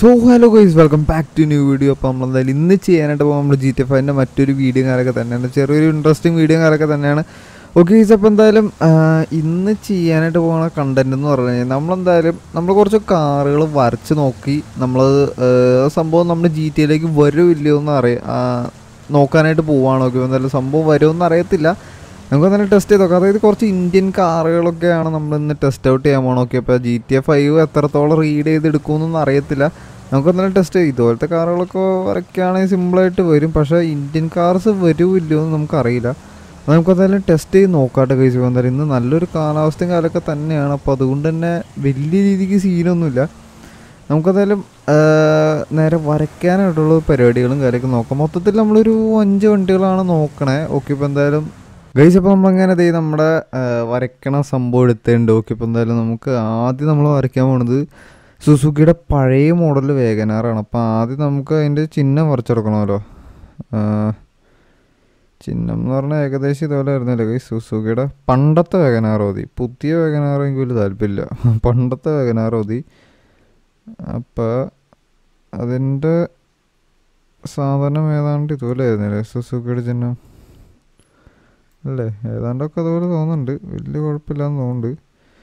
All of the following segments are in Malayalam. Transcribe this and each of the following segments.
So hello guys welcome back to new video അപ്പോൾ നമ്മൾ എന്തായാലും ഇന്ന് ചെയ്യാനായിട്ട് പോകുമ്പോൾ നമ്മൾ ജി ടി എഫ് ഐൻ്റെ മറ്റൊരു വീഡിയോ കാര്യമൊക്കെ തന്നെയാണ് ചെറിയൊരു ഇൻട്രസ്റ്റിംഗ് വീഡിയോ കാര്യമൊക്കെ തന്നെയാണ് ഓക്കെ ഗൈസ് അപ്പോൾ എന്തായാലും ആ, ഇന്ന് ചെയ്യാനായിട്ട് പോകുന്ന കണ്ടന്റ് എന്ന് പറഞ്ഞു കഴിഞ്ഞാൽ നമ്മളെന്തായാലും നമ്മൾ കുറച്ച് കാറുകൾ വരച്ച് നോക്കി നമ്മൾ സംഭവം നമ്മുടെ ജി ടി എയിലേക്ക് വരുമില്ലയോ എന്ന് അറിയാം നോക്കാനായിട്ട് പോവാണ് ഓക്കെ എന്തായാലും സംഭവം വരുമെന്ന് അറിയത്തില്ല നമുക്ക് തന്നെ ടെസ്റ്റ് ചെയ്ത് നോക്കാം അതായത് കുറച്ച് ഇന്ത്യൻ കാറുകളൊക്കെയാണ് നമ്മൾ ഇന്ന് ടെസ്റ്റ് ഔട്ട് ചെയ്യാൻ പോകണം ഓക്കെ അപ്പോൾ ജി ടി എ ഫൈവ് എത്രത്തോളം റീഡ് ചെയ്ത് എടുക്കുമെന്നൊന്നും അറിയത്തില്ല നമുക്ക് തന്നെ ടെസ്റ്റ് ചെയ്യും ഇതുപോലത്തെ കാറുകളൊക്കെ വരയ്ക്കുകയാണെങ്കിൽ സിമ്പിളായിട്ട് വരും പക്ഷേ ഇന്ത്യൻ കാർസ് വരുമില്ലോ എന്ന് നമുക്കറിയില്ല അത് നമുക്ക് എന്തായാലും ടെസ്റ്റ് ചെയ്ത് നോക്കാട്ടെ കഴിച്ചു എന്തായാലും ഇന്ന് നല്ലൊരു കാലാവസ്ഥയും കാലമൊക്കെ തന്നെയാണ് അപ്പോൾ അതുകൊണ്ട് തന്നെ വലിയ രീതിക്ക് സീനൊന്നുമില്ല നമുക്കതായാലും നേരെ വരയ്ക്കാനായിട്ടുള്ള പരിപാടികളും കാര്യമൊക്കെ നോക്കാം മൊത്തത്തിൽ നമ്മളൊരു അഞ്ച് വണ്ടികളാണ് നോക്കണേ ഓക്കെ ഇപ്പോൾ എന്തായാലും ഗൈസ് അപ്പോൾ നമ്മളങ്ങനെ ദേ നമ്മുടെ ആ, വരയ്ക്കണ സംഭവം എടുത്തിട്ടുണ്ട് ഓക്കെ ഇപ്പോൾ എന്തായാലും നമുക്ക് ആദ്യം നമ്മൾ വരയ്ക്കാൻ പോണത് സുസുക്കിയുടെ പഴയ മോഡൽ വേഗനാറാണ് അപ്പോൾ ആദ്യം നമുക്ക് അതിൻ്റെ ചിഹ്നം വരച്ചെടുക്കണമല്ലോ ആ, ചിഹ്നം എന്ന് പറഞ്ഞാൽ ഏകദേശം ഇതുപോലെ ആയിരുന്നല്ലോ ഗൈസ് സുസുക്കിയുടെ പണ്ടത്തെ വേഗനാർ മതി പുതിയ വേഗനാർ എനിക്ക് വലിയ താല്പര്യമില്ല പണ്ടത്തെ വേഗനാർ മതി അപ്പോൾ അതിൻ്റെ സാധനം ഏതാണ്ട് ഇതുപോലെ ആയിരുന്നില്ലേ സുസുക്കിയുടെ ചിഹ്നം അല്ലേ ഏതാണ്ടൊക്കെ അതുപോലെ തോന്നുന്നുണ്ട് വലിയ കുഴപ്പമില്ലാന്ന് തോന്നുന്നുണ്ട്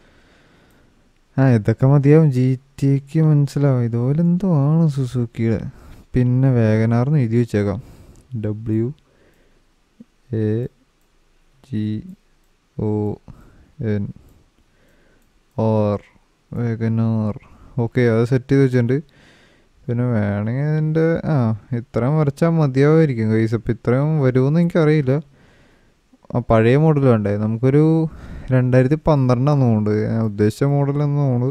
ആ ഇതൊക്കെ മതിയാവും ജി ടിക്ക് മനസ്സിലാവും ഇതുപോലെ എന്തോ ആണ് സുസുക്കിയുടെ പിന്നെ വേഗനാർന്ന് എഴുതി വെച്ചേക്കാം W A G O N R Wagon R okay അത് സെറ്റ് ചെയ്ത് വെച്ചിട്ടുണ്ട് പിന്നെ വേണമെങ്കിൽ അതിൻ്റെ ആ ഇത്രയും വരച്ചാൽ മതിയാവുമായിരിക്കും കൈസ് അപ്പം ഇത്രയും വരുമെന്ന് എനിക്കറിയില്ല ആ പഴയ മോഡൽ വേണ്ടേ നമുക്കൊരു രണ്ടായിരത്തി പന്ത്രണ്ടാന്ന് തോന്നുന്നുണ്ട് ഞാൻ ഉദ്ദേശിച്ച മോഡലെന്ന് തോന്നുന്നു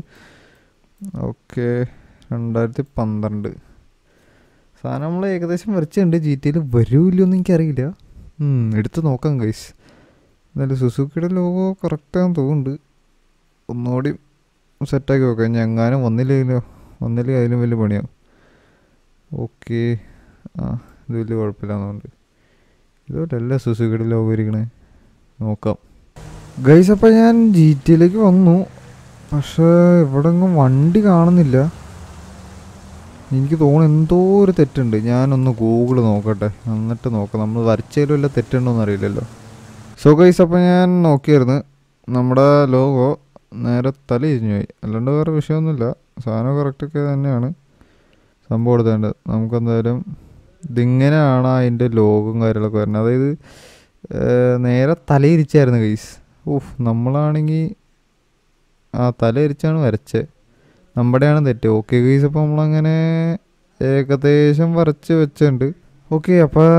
ഓക്കെ രണ്ടായിരത്തി പന്ത്രണ്ട് സാധനം നമ്മൾ ഏകദേശം വരച്ചിട്ടുണ്ട് ജി ടിയിൽ വരുമില്ലോ എന്ന് എനിക്കറിയില്ല ഉം, എടുത്ത് നോക്കാം ഗൈസ് എന്നാലും സുസുക്കിയുടെ ലോഗോ കറക്റ്റാന്ന് തോന്നുന്നുണ്ട് ഒന്നുകൂടി സെറ്റാക്കി നോക്കാം ഞാൻ എങ്ങാനും വന്നില്ലെങ്കിലോ വന്നില്ലെങ്കിൽ അതിലും വലിയ പണിയാവും ഓക്കെ ആ ഇത് വലിയ കുഴപ്പമില്ലാന്നുണ്ട് ഇതുപോലല്ല സുസുക്കിയുടെ ലോഗോ ഇരിക്കണേ നോക്കാം ഗൈസ് അപ്പം ഞാൻ ജി ടിയിലേക്ക് വന്നു പക്ഷേ ഇവിടെ എങ്ങും വണ്ടി കാണുന്നില്ല എനിക്ക് തോന്നുന്നു എന്തോ ഒരു തെറ്റുണ്ട് ഞാനൊന്ന് ഗൂഗിൾ നോക്കട്ടെ എന്നിട്ട് നോക്കാം നമ്മൾ വരച്ചതിലും വല്ല തെറ്റുണ്ടോന്ന് അറിയില്ലല്ലോ സോ ഗൈസ് അപ്പം ഞാൻ നോക്കിയായിരുന്നു നമ്മുടെ ലോഗോ നേരെ തല ഇരിഞ്ഞു പോയി അല്ലാണ്ട് വേറെ വിഷയമൊന്നുമില്ല സാധനം കറക്റ്റൊക്കെ തന്നെയാണ് സംഭവം എടുത്തേണ്ടത് നമുക്കെന്തായാലും ഇതിങ്ങനെയാണ് അതിൻ്റെ ലോഗും കാര്യങ്ങളൊക്കെ വരുന്നത് അതായത് ഏർ, നേരെ തലയിരിച്ചായിരുന്നു ഗൈസ് ഓഫ് നമ്മളാണെങ്കിൽ ആ തലയിരിച്ചാണ് വരച്ചത് നമ്മുടെയാണ് തെറ്റ് ഓക്കെ ഗൈസ് അപ്പോൾ നമ്മളങ്ങനെ ഏകദേശം വരച്ച് വെച്ചിട്ടുണ്ട് ഓക്കെ അപ്പോൾ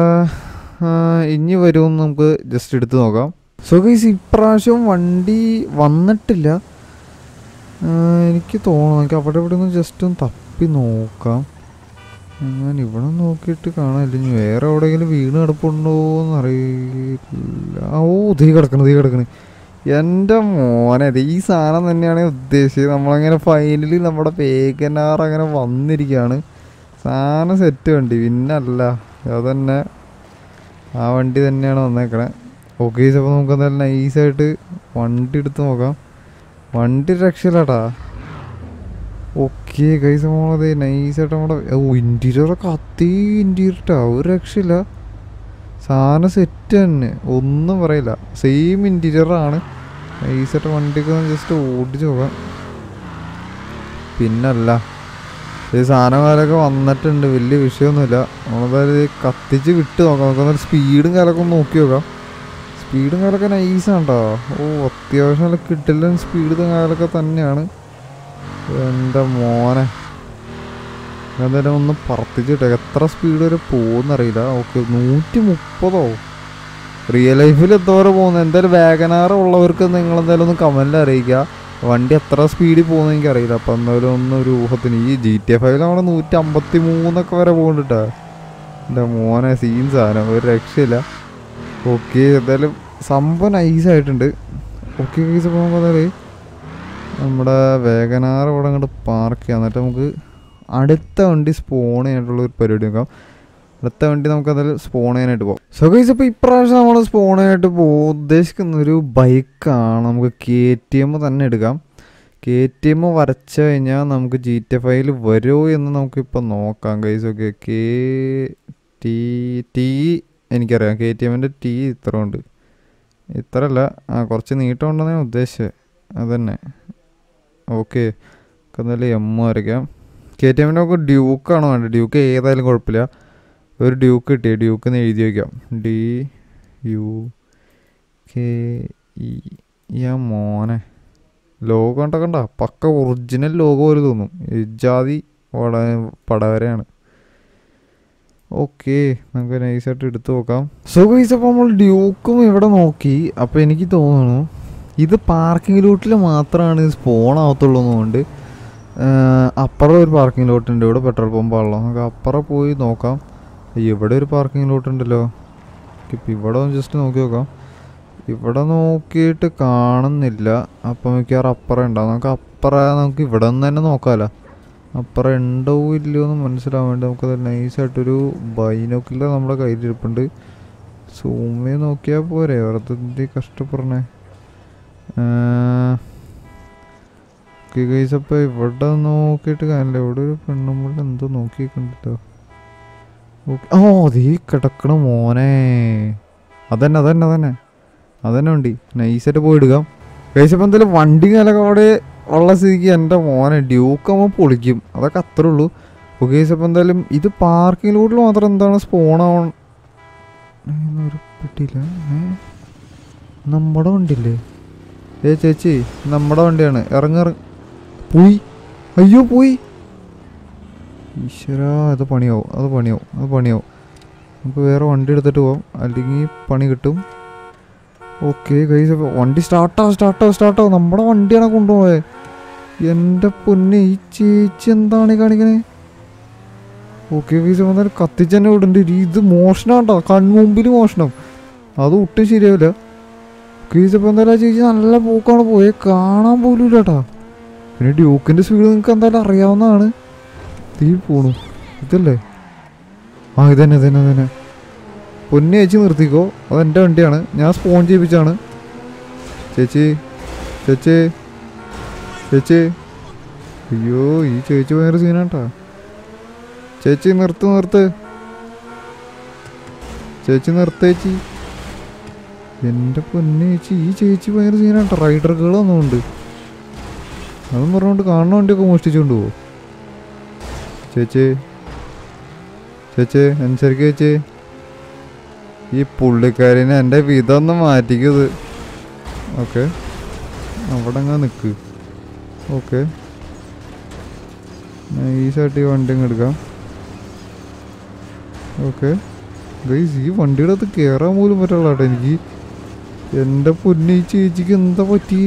ഇനി വരുമെന്ന് നമുക്ക് ജസ്റ്റ് എടുത്ത് നോക്കാം സോ ഗൈസ് ഇപ്രാവശ്യം വണ്ടി വന്നിട്ടില്ല ആ, എനിക്ക് തോന്നുന്നു എനിക്ക് അവിടെ ഇവിടെ ഒന്ന് ജസ്റ്റ് ഒന്ന് തപ്പി നോക്കാം ഞാൻ ഇവിടെ നോക്കിയിട്ട് കാണാനില്ല ഇനി വേറെ എവിടെയെങ്കിലും വീണ് കിടപ്പുണ്ടോ എന്ന് അറിയില്ല ആ, ഓ തീ കിടക്കണ് തീ കിടക്കണ് എൻ്റെ മോനെ ദേ ഈ സാധനം തന്നെയാണ് ഞാൻ ഉദ്ദേശിച്ചത് നമ്മളങ്ങനെ ഫൈനലി നമ്മുടെ വേഗനാർ അങ്ങനെ വന്നിരിക്കുകയാണ് സാധനം സെറ്റ് വണ്ടി പിന്നല്ല അതന്നെ ആ വണ്ടി തന്നെയാണ് വന്നേക്കണേ ഓക്കെ അപ്പോൾ നമുക്ക് എന്തായാലും നൈസായിട്ട് വണ്ടി എടുത്ത് നോക്കാം വണ്ടി രക്ഷയില്ലാട്ടാ ഓക്കെ കൈസ് നമ്മളത് നൈസായിട്ട് നമ്മുടെ ഓ ഇൻറ്റീരിയറൊക്കെ അതി ഇൻറ്റീരിയർട്ടാ ഒരു രക്ഷയില്ല സാധനം സെറ്റ് തന്നെ ഒന്നും പറയില്ല സെയിം ഇൻറ്റീരിയറാണ് നൈസായിട്ട് വണ്ടിയൊക്കെ ഒന്ന് ജസ്റ്റ് ഓടിച്ച് നോക്കാം പിന്നല്ല ഈ സാധനം കാലമൊക്കെ വന്നിട്ടുണ്ട് വലിയ വിഷയമൊന്നുമില്ല നമ്മളതായത് കത്തിച്ച് വിട്ട് നോക്കാം നമുക്കൊന്നൊരു സ്പീഡും കാലമൊക്കെ ഒന്ന് നോക്കി നോക്കാം സ്പീഡും കാലമൊക്കെ നൈസാണ് കേട്ടോ ഓ അത്യാവശ്യം നല്ല കിട്ടില്ല സ്പീഡ് കാലമൊക്കെ തന്നെയാണ് എൻ്റെ മോനെ ഞാൻ എന്തായാലും ഒന്ന് പറത്തിച്ചിട്ടെ എത്ര സ്പീഡ് വരെ പോകുന്നറിയില്ല ഓക്കെ നൂറ്റി മുപ്പതോ റിയൽ ലൈഫിൽ എന്തോരം പോകുന്നത് എന്തായാലും വാഗനാർ ഉള്ളവർക്ക് നിങ്ങൾ എന്തായാലും ഒന്ന് കമൻറ്റിൽ അറിയിക്കുക വണ്ടി എത്ര സ്പീഡിൽ പോകുന്നത് എനിക്കറിയില്ല അപ്പം എന്തായാലും ഒന്ന് ഒരു ഊഹത്തിന് ഈ ജി ടി എഫ് ഐയിൽ നമ്മുടെ നൂറ്റി അമ്പത്തി മൂന്നൊക്കെ വരെ പോകുന്നുണ്ട് എൻ്റെ മോനെ സീൻ സാധനം ഒരു രക്ഷയില്ല ഓക്കെ എന്തായാലും സംഭവം നൈസായിട്ടുണ്ട് ഓക്കെ കേസ് അപ്പോൾ നമുക്ക് എന്തായാലും നമ്മുടെ വേഗനാർ ഇവിടെ അങ്ങോട്ട് പാർക്ക് ചെയ്യാം എന്നിട്ട് നമുക്ക് അടുത്ത വണ്ടി സ്പോൺ ചെയ്യാനായിട്ടുള്ള ഒരു പരിപാടി നോക്കാം അടുത്ത വണ്ടി നമുക്ക് അതിൽ സ്പോൺ ചെയ്യാനായിട്ട് പോകാം സോ ഗൈസ് ഇപ്പോൾ ഇപ്രാവശ്യം നമ്മൾ സ്പോൺ ചെയ്യാനായിട്ട് പോകും ഉദ്ദേശിക്കുന്ന ഒരു ബൈക്കാണ് നമുക്ക് കെ ടി എം തന്നെ എടുക്കാം കെ ടി എം വരച്ച് കഴിഞ്ഞാൽ നമുക്ക് ജി ടി ഫൈൽ വരുമോ എന്ന് നമുക്കിപ്പോൾ നോക്കാം guys okay K T T എനിക്കറിയാം കെ ടി എമ്മിൻ്റെ ടി ഇത്ര ഉണ്ട് ഇത്ര അല്ല ആ കുറച്ച് നീട്ടം ഉണ്ടെന്ന് ഞാൻ ഉദ്ദേശിച്ചത് അതന്നെ ഓക്കെ എന്തായാലും എം വരയ്ക്കാം കെ ടി എമ്മിൻ്റെ നമുക്ക് ഡ്യൂക്കാണോ വേണ്ടത് ഡ്യൂക്ക് ഏതായാലും കുഴപ്പമില്ല ഒരു ഡ്യൂക്ക് കിട്ടിയ ഡ്യൂക്ക് എന്ന് എഴുതി വയ്ക്കാം ഡി യു കെ ഇ യാ മോനെ ലോഗോ കണ്ട കണ്ട പക്ക ഒറിജിനൽ ലോഗോ പോലെ തോന്നും ഇജാതി വട പടവരെയാണ് ഓക്കെ നമുക്ക് നൈസായിട്ട് എടുത്തു നോക്കാം സോ ഗൈസ് അപ്പോൾ നമ്മൾ ഡ്യൂക്കും ഇവിടെ നോക്കി അപ്പോൾ എനിക്ക് തോന്നുന്നു ഇത് പാർക്കിംഗ് ലോട്ടിൽ മാത്രമാണ് ഇത് സ്പോൺ ആവത്തുള്ളൂ എന്നുകൊണ്ട് അപ്പുറം ഒരു പാർക്കിംഗ് ലോട്ടുണ്ട് ഇവിടെ പെട്രോൾ പമ്പാണല്ലോ നമുക്ക് അപ്പുറം പോയി നോക്കാം ഇവിടെ ഒരു പാർക്കിംഗ് ലോട്ട് ഉണ്ടല്ലോ ഇപ്പം ഇവിടെ ഒന്ന് ജസ്റ്റ് നോക്കി നോക്കാം ഇവിടെ നോക്കിയിട്ട് കാണുന്നില്ല അപ്പം മിക്കവാറും അപ്പുറം ഉണ്ടാവും നമുക്ക് അപ്പുറം നമുക്ക് ഇവിടെ നിന്ന് തന്നെ നോക്കാമല്ലോ അപ്പുറം ഉണ്ടോ ഇല്ലയോ എന്ന് മനസ്സിലാവാൻ വേണ്ടി നമുക്കത് നൈസായിട്ടൊരു ബൈനോക്കില്ല നമ്മുടെ കയ്യിലിരിപ്പുണ്ട് സൂമി നോക്കിയാൽ പോരെ വെറുതെ എന്ത് കഷ്ടപ്പെടണേ ഓക്കെ ഗൈസ് അപ്പോൾ ഇവിടെ നോക്കിയിട്ട് കാര്യമില്ല ഇവിടെ ഒരു പെണ്ണുമ്പോൾ എന്തോ നോക്കി കണ്ടിട്ടോ ഓക്കെ ഓ അതീ കിടക്കണ മോനെ അതന്നെ അതന്നെ അതന്നെ അതന്നെ വണ്ടി നൈസായിട്ട് പോയി എടുക്കാം ഗൈസ് അപ്പോൾ എന്തായാലും വണ്ടി കാലൊക്കെ അവിടെ ഉള്ള സ്ഥിതിക്ക് എൻ്റെ മോനെ ഡ്യൂക്ക് ആകുമ്പോൾ പൊളിക്കും അതൊക്കെ അത്രേ ഉള്ളൂ ഓക്കെ ഗൈസ് അപ്പോൾ എന്തായാലും ഇത് പാർക്കിംഗ് ലോട്ടിൽ മാത്രം എന്താണ് സ്പോൺ ആവൺ ഒരു പെട്ടിയില്ല ഏ നമ്മുടെ വണ്ടിയില്ലേ ഏ ചേച്ചി നമ്മുടെ വണ്ടിയാണ് ഇറങ്ങി ഇറങ്ങി പോയി അയ്യോ പോയി ഈശ്വരാ അത് പണിയാവും അത് പണിയാവും അത് പണിയാവും നമുക്ക് വേറെ വണ്ടി എടുത്തിട്ട് പോവാം അല്ലെങ്കിൽ പണി കിട്ടും ഓക്കെ കൈസ് വണ്ടി സ്റ്റാർട്ടാവും സ്റ്റാർട്ടാവും സ്റ്റാർട്ടാവും നമ്മുടെ വണ്ടിയാണ് കൊണ്ടുപോയത് എൻ്റെ പൊന്നെ ഈ ചേച്ചി എന്താണ് ഈ കാണിക്കണേ ഓക്കെ കൈസ് വന്നാൽ കത്തിച്ചെന്നെ വിടണ്ട് ഇത് മോഷണാട്ടോ കൺമുമ്പിൽ മോഷണം അത് ഒട്ടും ശരിയാവില്ല കേസ് ഇപ്പോൾ എന്തായാലും ആ ചേച്ചി നല്ല പോക്കാണ് പോയത് കാണാൻ പോലും ഇല്ല കേട്ടാ പിന്നെ ഡ്യൂക്കിൻ്റെ സ്പീഡ് നിങ്ങൾക്ക് എന്തായാലും അറിയാവുന്നതാണ് തീ പോണു ഇതല്ലേ ആ ഇതന്നെ ഇതന്നെ ഇതന്നെ പൊന്നെ ചേച്ചി നിർത്തിക്കോ അത് എൻ്റെ വണ്ടിയാണ് ഞാൻ സ്പോൺ ചെയ്യിപ്പിച്ചാണ് ചേച്ചി ചേച്ചി ചേച്ചി അയ്യോ ഈ ചേച്ചി ഭയങ്കര സീനാട്ടാ ചേച്ചി നിർത്ത് നിർത്ത് ചേച്ചി നിർത്തേച്ചി എൻ്റെ പൊന്നെ ചേച്ചി ഈ ചേച്ചി ഭയങ്കര സീനാട്ടോ റൈഡറുകളൊന്നും ഉണ്ട് അതും പറഞ്ഞുകൊണ്ട് കാണുന്ന വണ്ടിയൊക്കെ മോഷ്ടിച്ചുകൊണ്ട് പോവോ ചേച്ചി ചേച്ചി അനുസരിക്ക് ചേച്ചി ഈ പുള്ളിക്കാരിനെ എൻ്റെ വിധം ഒന്ന് മാറ്റിക്കത് ഓക്കെ അവിടെ അങ്ങ് നിൽക്ക് ഓക്കെ നൈസായിട്ട് ഈ വണ്ടി അങ്ങ് എടുക്കാം ഓക്കെ ഗൈസ് ഈ വണ്ടിയുടെ അകത്ത് കയറാൻ പോലും പറ്റുള്ള കേട്ടോ എനിക്ക് എൻ്റെ പൊന്നെ ഈ ചേച്ചിക്ക് എന്താ പറ്റി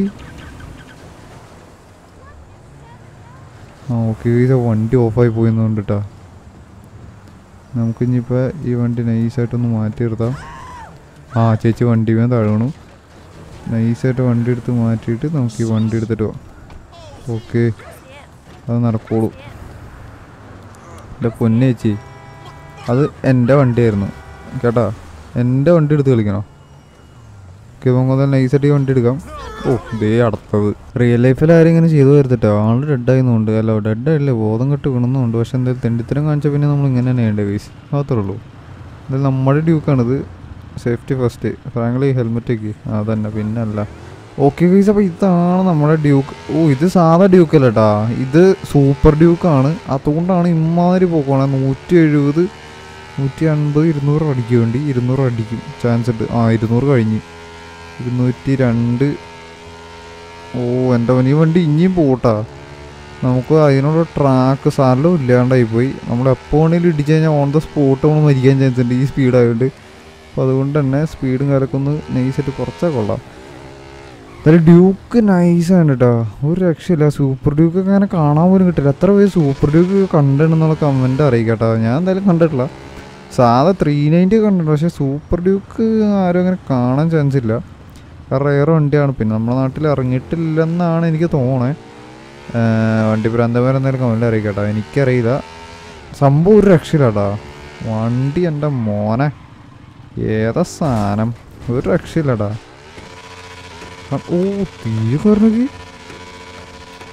ആ ഓക്കെ ഗൈസ് വണ്ടി ഓഫായി പോയെന്നുണ്ട് കേട്ടോ നമുക്കിനിയിപ്പോൾ ഈ വണ്ടി നൈസായിട്ടൊന്ന് മാറ്റി നിർത്താം ആ ചേച്ചി വണ്ടി വേഗം താഴണു നൈസായിട്ട് വണ്ടി എടുത്ത് മാറ്റിയിട്ട് നമുക്ക് ഈ വണ്ടി എടുത്തിട്ട് പോവാം ഓക്കെ അത് നടക്കോളൂ എൻ്റെ പൊന്നെ ചേച്ചി അത് എൻ്റെ വണ്ടിയായിരുന്നു കേട്ടാ എൻ്റെ വണ്ടി എടുത്ത് കളിക്കണോ ഓക്കെ നമുക്ക് നൈസായിട്ട് ഈ വണ്ടി എടുക്കാം ഓ ദേ അടുത്തത് റിയൽ ലൈഫിൽ ആരും ഇങ്ങനെ ചെയ്തു വരുത്തിട്ടോ ആള് ഡെഡായിരുന്നുണ്ട് അല്ല ഡെഡായില്ലേ ബോധം കെട്ട് വീണുന്നുണ്ട് പക്ഷെ എന്തായാലും തെണ്ടിത്തരം കാണിച്ച പിന്നെ നമ്മൾ ഇങ്ങനെ തന്നെ ചെയ്യേണ്ടത് കേസ് മാത്രമേ ഉള്ളൂ എന്തായാലും നമ്മുടെ ഡ്യൂക്കാണിത് സേഫ്റ്റി ഫസ്റ്റ് ഫ്രാങ്ക്ലി ഹെൽമെറ്റ് ഒക്കെ ആ തന്നെ പിന്നെ അല്ല ഓക്കെ ഗൈസ് അപ്പോൾ ഇതാണ് നമ്മുടെ ഡ്യൂക്ക് ഓ ഇത് സാധാ ഡ്യൂക്ക് അല്ല കേട്ടാ ഇത് സൂപ്പർ ഡ്യൂക്കാണ് അതുകൊണ്ടാണ് ഇമ്മാതിരി പോക്കോണേ നൂറ്റി എഴുപത് നൂറ്റി അൻപത് ഇരുന്നൂറ് അടിക്കും വേണ്ടി ഇരുന്നൂറ് അടിക്കും ചാൻസ് ഉണ്ട് ആ ഇരുന്നൂറ് കഴിഞ്ഞ് ഇരുന്നൂറ്റി രണ്ട് ഓ എൻ്റെ ഈ വണ്ടി ഇനിയും പോട്ടാ നമുക്ക് അതിനുള്ള ട്രാക്ക് സ്ഥലം ഇല്ലാണ്ടായി പോയി നമ്മൾ എപ്പോൾ വേണമെങ്കിലും ഇടിച്ചു കഴിഞ്ഞാൽ ഓൺ ദ സ്പോട്ട് നമ്മൾ മരിക്കാൻ ചാൻസ് ഉണ്ട് ഈ സ്പീഡ് ആയതുകൊണ്ട് അപ്പോൾ അതുകൊണ്ട് തന്നെ സ്പീഡും കാര്യമൊക്കെ ഒന്ന് നൈസായിട്ട് കുറച്ചാൽ കൊള്ളാം എന്തായാലും ഡ്യൂക്ക് നൈസാണ് കേട്ടോ ഒരു രക്ഷയില്ല സൂപ്പർ ഡ്യൂക്ക് അങ്ങനെ കാണാൻ പോലും കിട്ടില്ല എത്ര പേര് സൂപ്പർ ഡ്യൂക്ക് കണ്ടിട്ടുണ്ടെന്നുള്ള കമൻറ്റ് അറിയിക്കട്ടോ ഞാൻ എന്തായാലും കണ്ടിട്ടില്ല സാധാ ത്രീ നയൻറ്റി കണ്ടിട്ടുണ്ട് പക്ഷേ സൂപ്പർ ഡ്യൂക്ക് ആരും അങ്ങനെ കാണാൻ ചാൻസ് ഇല്ല റയർ വണ്ടിയാണ് പിന്നെ നമ്മുടെ നാട്ടിൽ ഇറങ്ങിയിട്ടില്ലെന്നാണ് എനിക്ക് തോന്നണേ വണ്ടി ഭ്രാന്തമാരെ എന്തായാലും കമൻറ്റ് അറിയിക്കട്ടോ എനിക്കറിയില്ല സംഭവം ഒരു രക്ഷയില്ലാട്ടാ വണ്ടി എൻ്റെ മോനെ ഏതാ സാധനം ഒരു രക്ഷയില്ലടാ ഓ തീ കയറണമെങ്കിൽ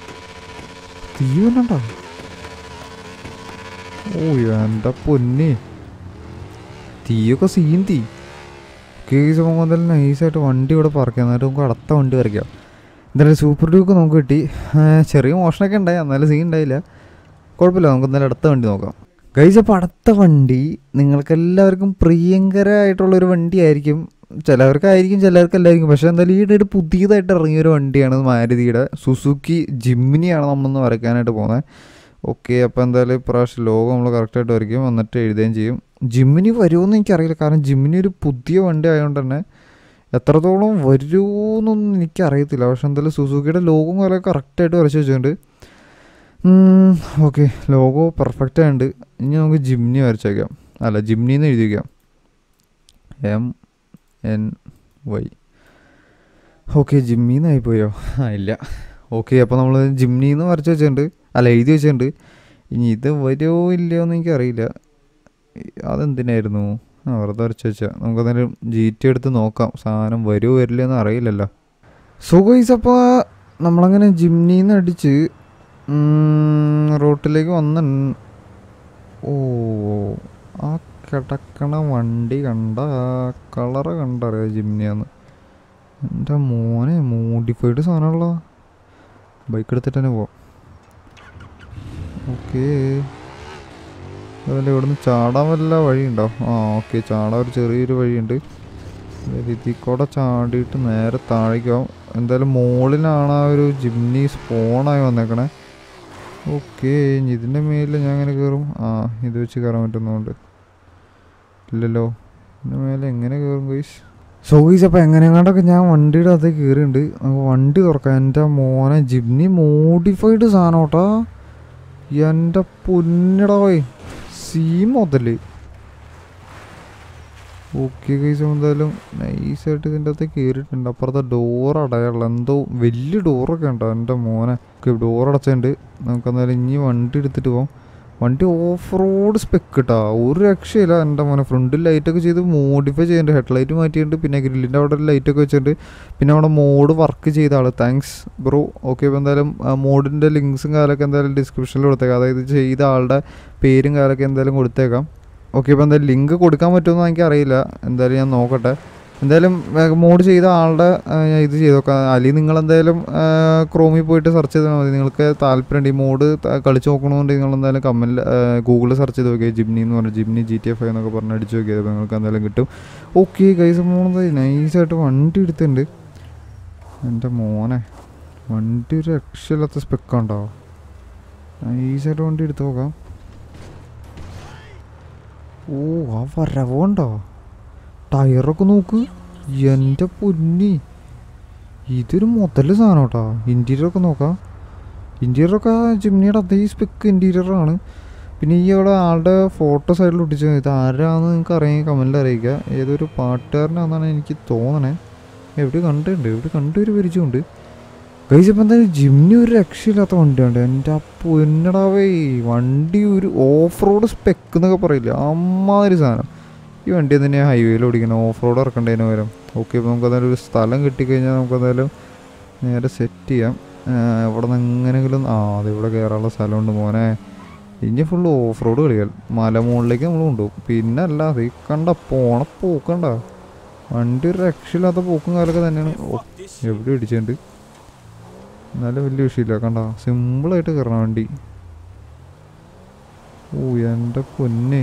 തീ വന്നണ്ട ഓ എൻ്റെ പൊന്നെ തീയൊക്കെ സീൻ തീ കേസ് മുതൽ നൈസായിട്ട് വണ്ടി ഇവിടെ പറക്കാം എന്നിട്ട് നമുക്ക് അടുത്ത വണ്ടി വരയ്ക്കാം എന്തായാലും സൂപ്പർ ഡ്യൂക്ക് നമുക്ക് കിട്ടി ആ, ചെറിയ മോഷണമൊക്കെ ഉണ്ടായി എന്നാലും സീൻ ഉണ്ടായില്ല കുഴപ്പമില്ല നമുക്ക് എന്തായാലും അടുത്ത വണ്ടി നോക്കാം ഗൈസ് അപ്പോൾ അടുത്ത വണ്ടി നിങ്ങൾക്ക് എല്ലാവർക്കും പ്രിയങ്കരമായിട്ടുള്ളൊരു വണ്ടിയായിരിക്കും ചിലവർക്കായിരിക്കും ചിലവർക്കല്ലായിരിക്കും പക്ഷേ എന്തായാലും ഈ ഇടയിൽ പുതിയതായിട്ട് ഇറങ്ങിയൊരു വണ്ടിയാണ് മാരുതിയുടെ സുസുക്കി ജിമ്മിനിയാണ് നമ്മളൊന്ന് വരയ്ക്കാനായിട്ട് പോകുന്നത് ഓക്കെ അപ്പോൾ എന്തായാലും ഇപ്രാവശ്യം ലോഗോ നമ്മൾ കറക്റ്റായിട്ട് വരയ്ക്കും എന്നിട്ട് എഴുതുകയും ചെയ്യും ജിമ്മിനി വരുമോയെന്ന് എനിക്കറിയില്ല കാരണം ജിമ്മിനി ഒരു പുതിയ വണ്ടി ആയതുകൊണ്ട് തന്നെ എത്രത്തോളം വരുമെന്നൊന്നും എനിക്കറിയത്തില്ല പക്ഷെ എന്തായാലും സുസുക്കിയുടെ ലോഗോ പോലെ കറക്റ്റായിട്ട് വരച്ച് വെച്ചിട്ടുണ്ട് ഓക്കെ ലോഗോ പെർഫെക്റ്റ് ആയിട്ടുണ്ട് ഇനി നമുക്ക് ജിംനി വരച്ചേക്കാം അല്ല ജിംനി എന്ന് എഴുതി വയ്ക്കാം എം എൻ വൈ ഓക്കെ ജിമ്മിന്നായി പോയോ ആ ഇല്ല ഓക്കെ അപ്പോൾ നമ്മൾ ജിംനിന്ന് വരച്ച് വെച്ചിട്ടുണ്ട് അല്ല എഴുതി വെച്ചിട്ടുണ്ട് ഇനി ഇത് വരുമോ ഇല്ലയോ എന്ന് എനിക്കറിയില്ല അതെന്തിനായിരുന്നു ആ വെറുതെ വരച്ച് വെച്ചാൽ നമുക്കന്നേരം ജി ടി എടുത്ത് നോക്കാം സാധനം വരുമോ വരില്ല എന്ന് അറിയില്ലല്ലോ സോ ഗൈസ് അപ്പോൾ നമ്മളങ്ങനെ ജിംനിന്ന് അടിച്ച് ഉം, റോട്ടിലേക്ക് വന്ന ഓ ആ കിടക്കണ വണ്ടി കണ്ട കളറ് കണ്ടറിയാം ജിംനിയാന്ന് എൻ്റെ മോനെ മോഡിഫൈഡ് സാധനമുള്ള ബൈക്ക് എടുത്തിട്ട് തന്നെ പോവാം ഓക്കേ അതുപോലെ ഇവിടുന്ന് ചാടാൻ വല്ല വഴിയുണ്ടോ ആ ഓക്കെ ചാടാൻ ഒരു ചെറിയൊരു വഴിയുണ്ട് ഇതിൽ കൂടെ ചാടിയിട്ട് നേരെ താഴേക്ക് പോകാം എന്തായാലും മുകളിലാണ് ആ ഒരു ജിംനി സ്പോണായി വന്നേക്കണേ ഓക്കെ ഇനി ഇതിൻ്റെ മേലിൽ ഞാൻ എങ്ങനെ കയറും ആ ഇത് വെച്ച് കയറാൻ പറ്റുന്നതുകൊണ്ട് ഇല്ലല്ലോ ഇതിൻ്റെ മേലെ എങ്ങനെ കയറും ഗൈസ് സോ ഗൈസ് അപ്പോൾ എങ്ങനെയാണ്ടൊക്കെ ഞാൻ വണ്ടിയുടെ അകത്ത് കയറിയിട്ടുണ്ട് നമുക്ക് വണ്ടി തുറക്കാം എൻ്റെ മോനെ ജിംനി മോഡിഫൈഡ് സാധനം കേട്ടോ എൻ്റെ പൊന്നിടാ പോയി സി മുതൽ ഓക്കെ കൈസ് എന്തായാലും നൈസായിട്ട് ഇതിൻ്റെ അകത്ത് കയറിയിട്ടുണ്ട് അപ്പുറത്തെ ഡോർ അടയാള എന്തോ വലിയ ഡോറൊക്കെ ഉണ്ടോ എൻ്റെ മോനെ ഡോർ അടച്ചിട്ടുണ്ട് നമുക്ക് എന്തായാലും ഇനി വണ്ടി എടുത്തിട്ട് പോകാം വണ്ടി ഓഫ് റോഡ് സ്പെക്ക് കിട്ടാ ഒരു രക്ഷയില്ല എൻ്റെ മോനെ ഫ്രണ്ടിൽ ലൈറ്റൊക്കെ ചെയ്ത് മോഡിഫൈ ചെയ്യുന്നുണ്ട് ഹെഡ്ലൈറ്റ് മാറ്റിയിട്ടുണ്ട് പിന്നെ ഗ്രില്ലിൻ്റെ അവിടെ ലൈറ്റൊക്കെ വെച്ചിട്ടുണ്ട് പിന്നെ അവിടെ മോഡ് വർക്ക് ചെയ്ത ആൾ താങ്ക്സ് ബ്രോ ഓക്കെ ഇപ്പോൾ എന്തായാലും മോഡിൻ്റെ ലിങ്ക്സും കാലൊക്കെ എന്തായാലും ഡിസ്ക്രിപ്ഷനിൽ കൊടുത്തേക്കാം അതായത് ചെയ്ത ആളുടെ പേരും കാലൊക്കെ എന്തായാലും കൊടുത്തേക്കാം ഓക്കെ ഇപ്പോൾ എന്തായാലും ലിങ്ക് കൊടുക്കാൻ പറ്റുമെന്ന് എനിക്ക് അറിയില്ല എന്തായാലും ഞാൻ നോക്കട്ടെ എന്തായാലും മോഡ് ചെയ്ത ആളുടെ ആ, ഞാൻ ഇത് ചെയ്ത് നോക്കാം അല്ലെങ്കിൽ നിങ്ങൾ എന്തായാലും ക്രോമിൽ പോയിട്ട് സെർച്ച് ചെയ്താൽ മതി നിങ്ങൾക്ക് താല്പര്യമുണ്ട് ഈ മോഡ് കളിച്ച് നോക്കണമെന്നുണ്ട് നിങ്ങൾ എന്തായാലും കമ്മലിൽ ഗൂഗിളിൽ സെർച്ച് ചെയ്ത് നോക്കിയാൽ ജിംനി എന്ന് പറഞ്ഞാൽ ജിംനി ജി ടി എഫ് എന്നൊക്കെ പറഞ്ഞ് അടിച്ച് നോക്കിയത് അപ്പോൾ നിങ്ങൾക്ക് എന്തായാലും കിട്ടും ഓക്കെ കൈസ് മോണത് നൈസായിട്ട് വണ്ടി എടുത്തിട്ടുണ്ട് എൻ്റെ മോനെ വണ്ടി ഒരു രക്ഷയില്ലാത്ത സ്പെക്കുണ്ടോ നൈസായിട്ട് വണ്ടി എടുത്ത് നോക്കാം ഓ ആ വരവുണ്ടോ ടയറൊക്കെ നോക്ക് എൻ്റെ പൊന്നി ഇതൊരു മുതല് സാധനം കേട്ടോ ഇൻറ്റീരിയറൊക്കെ നോക്കാം ഇൻറ്റീരിയറൊക്കെ ജിംനിയുടെ അതേ സ്പെക്ക് ഇൻറ്റീരിയറാണ് പിന്നെ ഈ അവിടെ ആളുടെ ഫോട്ടോ സൈഡിൽ ഒട്ടിച്ചു ഇത് ആരാന്ന് നിങ്ങൾക്ക് അറിയാൻ കമൻറ്റിൽ അറിയിക്കുക ഏതൊരു പാട്ടുകാരനാണെന്നാണ് എനിക്ക് തോന്നണേ എവിടെ കണ്ടിട്ടുണ്ട് എവിടെ കണ്ടൊരു പരിചയമുണ്ട് കഴിച്ചപ്പോൾ എന്തായാലും ജിംനി ഒരു രക്ഷയില്ലാത്ത വണ്ടിയുണ്ട് എൻ്റെ പൊന്നടാവേ വണ്ടി ഒരു ഓഫ് റോഡ് സ്പെക്ക് എന്നൊക്കെ പറയില്ല അമ്മാതിരി സാധനം ഈ വണ്ടി തന്നെയാണ് ഹൈവേയിൽ ഓടിക്കണം ഓഫ് റോഡ് ഇറക്കേണ്ടതിന് പകരം ഓക്കെ ഇപ്പോൾ നമുക്ക് എന്തായാലും ഒരു സ്ഥലം കിട്ടിക്കഴിഞ്ഞാൽ നമുക്ക് എന്തായാലും നേരെ സെറ്റ് ചെയ്യാം ആ, ഇവിടെ നിന്ന് എങ്ങനെയെങ്കിലും ആ അത് ഇവിടെ കയറാനുള്ള സ്ഥലമുണ്ട് മോനെ ഇനി ഫുള്ള് ഓഫ് റോഡ് കളികൾ മലമുകളിലേക്ക് നമ്മൾ കൊണ്ടുപോകും പിന്നെ അല്ല അത് ഈ കണ്ട പോണ പോക്കണ്ട വണ്ടി ഒരു രക്ഷയില്ലാത്ത പോക്കും കാലൊക്കെ തന്നെയാണ് ഓ എവിടെ ഇടിച്ചിട്ടുണ്ട് എന്നാലും വലിയ വിഷയമില്ല കണ്ട സിമ്പിളായിട്ട് കയറണം വണ്ടി ഓ എൻ്റെ പൊന്നെ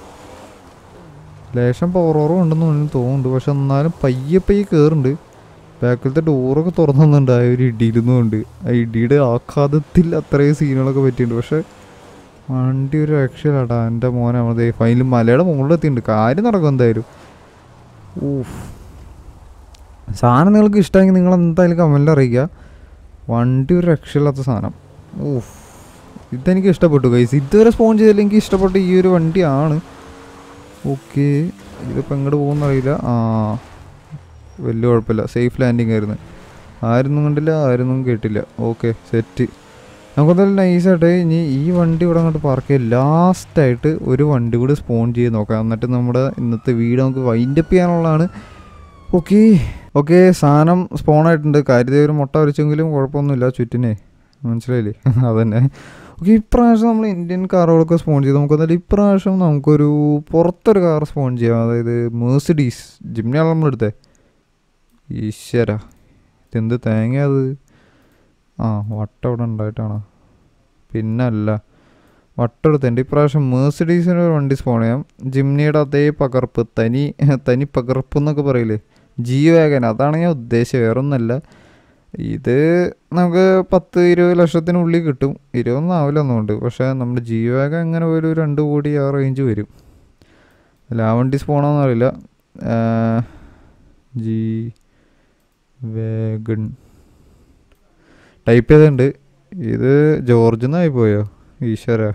ലേശം പവർ ഓവർ ഉണ്ടെന്ന് എനിക്ക് തോന്നുന്നുണ്ട് പക്ഷെ എന്നാലും പയ്യെ പയ്യെ കയറുന്നുണ്ട് ബാക്കിലത്തെ ഡോറൊക്കെ തുറന്നുണ്ട് ആ ഒരു ഇടിയിരുന്നുണ്ട് ആ ഇടിയുടെ ആഘാതത്തിൽ അത്രയും സീനുകളൊക്കെ പറ്റിയിട്ടുണ്ട് പക്ഷെ വണ്ടി ഒരു രക്ഷയിലാട്ടാ എൻ്റെ മോനെ നമ്മളത് ഫൈനൽ മലയുടെ മുകളിലെത്തിയിട്ടുണ്ട് കാര്യം നടക്കും എന്തായാലും ഊഫ് സാധനം നിങ്ങൾക്ക് ഇഷ്ടമെങ്കിൽ നിങ്ങൾ എന്തായാലും കമൻറ്റിൽ അറിയിക്കുക വണ്ടി ഒരു രക്ഷയില്ലാത്ത സാധനം ഊഫ് ഇതെനിക്ക് ഇഷ്ടപ്പെട്ടു കൈസ് ഇതുവരെ സ്പോൺ ചെയ്തില്ല എനിക്ക് ഇഷ്ടപ്പെട്ട ഈ ഒരു വണ്ടിയാണ് ഓക്കെ ഇതിപ്പോൾ എങ്ങോട്ട് പോകുന്ന അറിയില്ല ആ വലിയ കുഴപ്പമില്ല സേഫ് ലാൻഡിങ് ആയിരുന്നു ആരൊന്നും കണ്ടില്ല ആരൊന്നും കേട്ടില്ല ഓക്കെ സെറ്റ് നമുക്കെന്തായാലും നൈസായിട്ട് ഇനി ഈ വണ്ടി ഇവിടെ അങ്ങോട്ട് പാർക്ക് ചെയ്യാം ലാസ്റ്റായിട്ട് ഒരു വണ്ടി കൂടി സ്പോൺ ചെയ്ത് നോക്കാം എന്നിട്ട് നമ്മുടെ ഇന്നത്തെ വീട് നമുക്ക് വൈൻഡപ്പ് ചെയ്യാനുള്ളതാണ് ഓക്കെ ഓക്കെ സാധനം സ്പോൺ ആയിട്ടുണ്ട് കാര്യദേവർ മുട്ട വരച്ചെങ്കിലും കുഴപ്പമൊന്നുമില്ല ചുറ്റിനെ മനസ്സിലായില്ലേ അതന്നെ ഓക്കെ ഇപ്രാവശ്യം നമ്മൾ ഇന്ത്യൻ കാറുകളൊക്കെ സ്പോൺ ചെയ്ത് നമുക്ക് എന്തായാലും ഇപ്രാവശ്യം നമുക്കൊരു പുറത്തൊരു കാർ സ്പോൺ ചെയ്യാം അതായത് മേഴ്സിഡീസ് ജിമ്മിനാണ് നമ്മളെടുത്തേ ഈശ്വര ഇതെന്ത് തേങ്ങ അത് ആ വട്ടം ഇവിടെ ഉണ്ടായിട്ടാണോ പിന്നല്ല വട്ടം എടുത്തുണ്ട് ഇപ്രാവശ്യം മേഴ്സിഡീസിന് ഒരു വണ്ടി സ്പോൺ ചെയ്യാം ജിംനിയുടെ അതേ പകർപ്പ് തനി തനി പകർപ്പ് എന്നൊക്കെ പറയില്ലേ ജി വാഗൻ അതാണ് ഞാൻ ഉദ്ദേശിച്ചത് വേറൊന്നല്ല ഇത് നമുക്ക് പത്ത് ഇരുപത് ലക്ഷത്തിനുള്ളിൽ കിട്ടും ഇരുപതൊന്നും ആവില്ല ഒന്നുകൊണ്ട് പക്ഷേ നമ്മുടെ ജി വാഗൻ അങ്ങനെ ഒരു രണ്ട് കോടി ആ റേഞ്ച് വരും അല്ല ആ വണ്ടി സ്പോണോന്ന് അറിയില്ല ജി വേഗൺ ടൈപ്പ് ചെയ്തിട്ടുണ്ട് ഇത് ജോർജ് എന്നായി പോയോ ഈശ്വര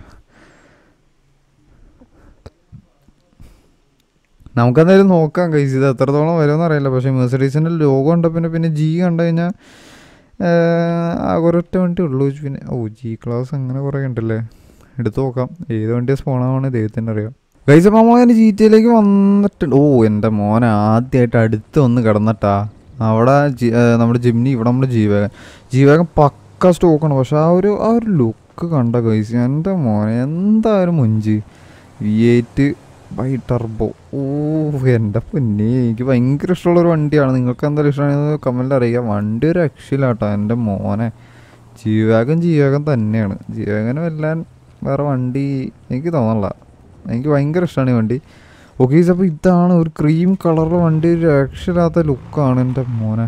നമുക്കെന്തായാലും നോക്കാം കൈസ് ഇത് എത്രത്തോളം വരുമെന്ന് അറിയില്ല പക്ഷേ മെഴ്സഡീസിൻ്റെ ലോഗോ കണ്ട പിന്നെ പിന്നെ ജി കണ്ടു കഴിഞ്ഞാൽ ആ ഒരൊറ്റ വണ്ടി ഉള്ളൂ പിന്നെ ഓ ജി ക്ലാസ് അങ്ങനെ കുറേ ഉണ്ടല്ലേ എടുത്തു നോക്കാം ഏത് വണ്ടിയെ സ്പോണാവാണ് ദൈവത്തിന് അറിയാം ഗൈസ് അപ്പോൾ മോൻ ജി ടിയിലേക്ക് വന്നിട്ടുണ്ട് ഓ എൻ്റെ മോൻ ആദ്യമായിട്ട് അടുത്ത് വന്ന് കിടന്നിട്ടാ അവിടെ ജി- ഏ, നമ്മുടെ ജിംനി ഇവിടെ നമ്മുടെ ജീവകം ജീവകം പക്ക സ്റ്റോക്കാണ് പക്ഷെ ആ ഒരു ആ ഒരു ലുക്ക് കണ്ട ഗൈസ് എൻ്റെ മോനെ എന്തായാലും മുഞ്ച് വി എയ്റ്റ് ബൈ ടർബോ ഓ എൻ്റെ പൊന്നെ എനിക്ക് ഭയങ്കര ഇഷ്ടമുള്ള ഒരു വണ്ടിയാണ് നിങ്ങൾക്ക് എന്തായാലും ഇഷ്ടമാണെന്ന് കമൻറ്റിൽ അറിയിക്കുക വണ്ടി ഒരു രക്ഷയില്ലാട്ടോ എൻ്റെ മോനെ ജീവാഗം ജീവാഗം തന്നെയാണ് ജീവാഗന് വല്ലാൻ വേറെ വണ്ടി എനിക്ക് തോന്നണില്ല എനിക്ക് ഭയങ്കര ഇഷ്ടമാണ് ഈ വണ്ടി ഓക്കെ അപ്പോൾ ഇതാണ് ഒരു ക്രീം കളറിലെ വണ്ടി ഒരു രക്ഷയില്ലാത്ത ലുക്കാണ് എൻ്റെ മോനെ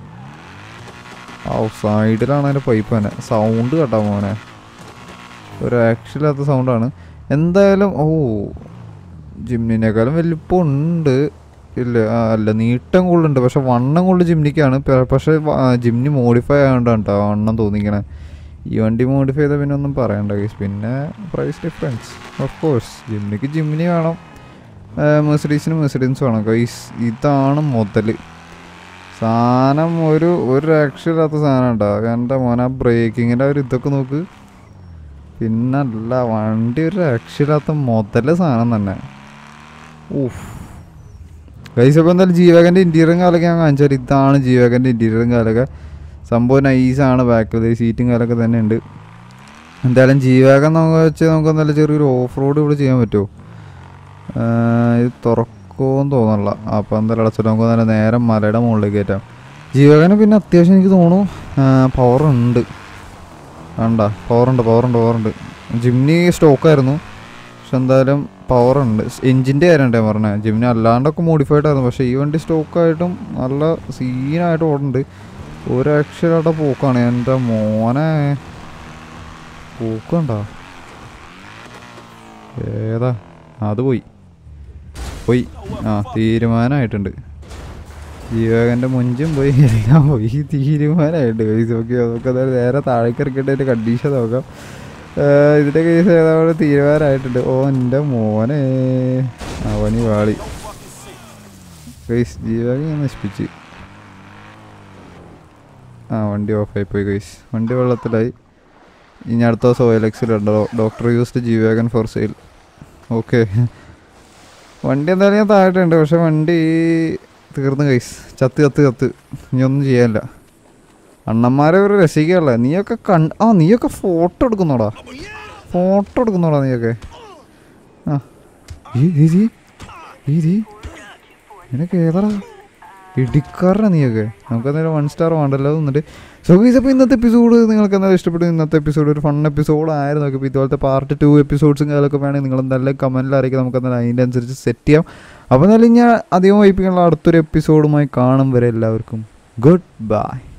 ആ സൈഡിലാണ് അതിൻ്റെ പൈപ്പ് തന്നെ സൗണ്ട് കേട്ടോ മോനെ ഒരു രക്ഷയില്ലാത്ത സൗണ്ടാണ് എന്തായാലും ഓ ജിംനിനേക്കാളും വലിപ്പം ഉണ്ട് ഇല്ല ആ, അല്ല നീട്ടം കൂടുതലുണ്ട് പക്ഷെ വണ്ണം കൂടുതൽ ജിംനിക്കാണ് പ- പക്ഷെ വ- ആ, ജിംനി മോഡിഫൈ ആയതുകൊണ്ടാണ് കേട്ടോ വണ്ണം തോന്നിക്കണേ ഈ വണ്ടി മോഡിഫൈ ചെയ്താൽ പിന്നെ ഒന്നും പറയണ്ട guys. പിന്നെ പ്രൈസ് ഡിഫറൻസ് ഓഫ് കോഴ്സ് ജിംനിക്ക് ജിംനി വേണം മെഴ്സഡീസിന് മെഴ്സഡീൻസ് വേണം ഗൈസ് ഇതാണ് മുതൽ സാധനം ഒരു ഒരു രക്ഷയില്ലാത്ത സാധനം ഉണ്ടോ എൻ്റെ മോനെ ബ്രേക്കിങ്ങിൻ്റെ ഒരു ഇതൊക്കെ നോക്ക് പിന്നല്ല വണ്ടി ഒരു രക്ഷയില്ലാത്ത മുതൽ സാധനം തന്നെ ഊഫ് ഗൈസ് അപ്പോൾ എന്തായാലും ജീവകൻ്റെ ഇൻറ്റീരിയറും കാലൊക്കെ ഞാൻ കാണിച്ചാൽ ഇതാണ് ജീവകൻ്റെ ഇൻറ്റീരിയറും കാലൊക്കെ സംഭവം നൈസാണ് ബാക്കിൽ സീറ്റും കാലൊക്കെ തന്നെ ഉണ്ട് എന്തായാലും ജീവകം നമുക്ക് വെച്ച് നമുക്ക് എന്തായാലും ചെറിയൊരു ഓഫ് റോഡ് ഇവിടെ ചെയ്യാൻ പറ്റുമോ ഇത് തുറക്കുമെന്ന് തോന്നണില്ല അപ്പോൾ എന്തായാലും അടച്ചിട്ട് നമുക്ക് നല്ല നേരെ മലയുടെ മുകളിലേക്ക് കയറ്റാം ജീവകന് പിന്നെ അത്യാവശ്യം എനിക്ക് തോന്നുന്നു പവർ ഉണ്ട് വേണ്ട പവറുണ്ട് പവറുണ്ട് പവറുണ്ട് ജിംനി സ്റ്റോക്കായിരുന്നു പക്ഷെ എന്തായാലും പവർ ഉണ്ട് എഞ്ചിൻ്റെ കാര്യമുണ്ടേ പറഞ്ഞത് ജിംനി അല്ലാണ്ടൊക്കെ മോഡിഫൈഡ് ആയിരുന്നു പക്ഷേ ഈ വണ്ടി സ്റ്റോക്കായിട്ടും നല്ല സീനായിട്ട് ഓടുന്നുണ്ട് ഒരു അക്ഷരമായിട്ട് പോക്കാണ് എൻ്റെ മോനെ പോക്കണ്ടോ ഏതാ അത് പോയി പോയി ആ തീരുമാനമായിട്ടുണ്ട് ജീവകൻ്റെ മുഞ്ചും പോയി എല്ലാം പോയി തീരുമാനമായിട്ട് കേസ് ഓക്കെ നമുക്ക് അതായത് നേരെ താഴേക്ക് ഇറക്കിയിട്ട് അതിൻ്റെ കണ്ടീഷൻ നോക്കാം ഏഹ് ഇതിൻ്റെ കേസ് ഏതാണ്ട് തീരുമാനമായിട്ടുണ്ട് ഓ എൻ്റെ മോനെ അവനി വാളി കേസ് ജീവകം ഞാൻ നശിപ്പിച്ച് ആ വണ്ടി ഓഫായി പോയി കേസ് വണ്ടി വെള്ളത്തിലായി ഇനി അടുത്ത ദിവസം ഓയിൽ എക്സിലുണ്ടോ ഡോക്ടർ യൂസ്ഡ് ജീവകൻ ഫോർ സെയിൽ ഓക്കെ വണ്ടി എന്തായാലും ഞാൻ താഴെയുണ്ട് പക്ഷെ വണ്ടി തീർന്നു കൈസ് ചത്ത് ചത്ത് ചത്ത് ഇനി ഒന്നും ചെയ്യാനില്ല അണ്ണന്മാരെ ഒരു രസിക്കുകയല്ല നീയൊക്കെ കണ്ട് ആ നീയൊക്കെ ഫോട്ടോ എടുക്കുന്നോടാ ഫോട്ടോ എടുക്കുന്നോടാ നീയൊക്കെ ആ ഈ രീതി ഈ രീ നിനക്ക് ഏതാടാ ഇടിക്കാരനാ നീയൊക്കെ നമുക്ക് എന്തായാലും വൺ സ്റ്റാർ വേണ്ടല്ലോ എന്നിട്ട് സോ ഗൈസ് അപ്പോൾ ഇന്നത്തെ എപ്പിസോഡ് നിങ്ങൾക്ക് എന്തായാലും ഇഷ്ടപ്പെട്ടു ഇന്നത്തെ എപ്പിസോഡ് ഒരു ഫൺ എപ്പിസോഡ് ആയിരുന്നു അപ്പോൾ ഇതുപോലത്തെ പാർട്ട് ടു എപ്പിസോഡ്സും കാര്യങ്ങളൊക്കെ വേണമെങ്കിൽ നിങ്ങൾ എന്തായാലും കമൻറ്റിൽ അറിയിക്കുക നമുക്ക് എന്തായാലും അതിൻ്റെ അനുസരിച്ച് സെറ്റ് ചെയ്യാം അപ്പോൾ എന്തായാലും ഞാൻ അധികം വൈപ്പിക്കാനുള്ള അടുത്തൊരു എപ്പിസോഡുമായി കാണും വരെ എല്ലാവർക്കും ഗുഡ് ബൈ